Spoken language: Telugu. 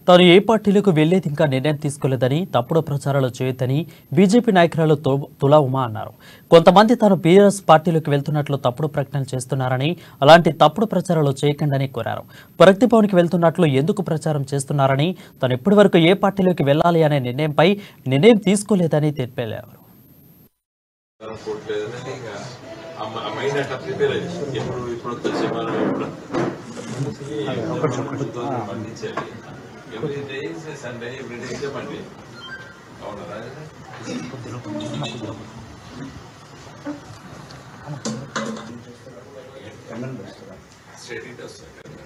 తాను ఏ పార్టీలకు వెళ్లేది ఇంకా నిర్ణయం తీసుకోలేదని తప్పుడు ప్రచారాలు చేయొద్దని బీజేపీ నాయకురాలు తు- తులా ఉమా అన్నారు కొంతమంది తాను బీఆర్ఎస్ పార్టీలోకి వెళ్తున్నట్లు తప్పుడు ప్రకటనలు చేస్తున్నారని అలాంటి తప్పుడు ప్రచారాలు చేయకండని కోరారు ప్రగతి భవన్కి వెళ్తున్నట్లు ఎందుకు ప్రచారం చేస్తున్నారని తాను ఇప్పటి వరకు ఏ పార్టీలోకి వెళ్ళాలి అనే నిర్ణయంపై నిర్ణయం తీసుకోలేదని తెలిపారు అనుకోవట్లేదని ఇక ఆ మ- ఆ మైండ్ అట్లా ప్రిపేర్ అయ్యింది ఎప్పుడు ఇప్పుడు వచ్చే మనం ఎప్పుడు పండించాలి every day Sunday every day ఇదే మండే అవునా రాజా స్టడీ వస్తుంది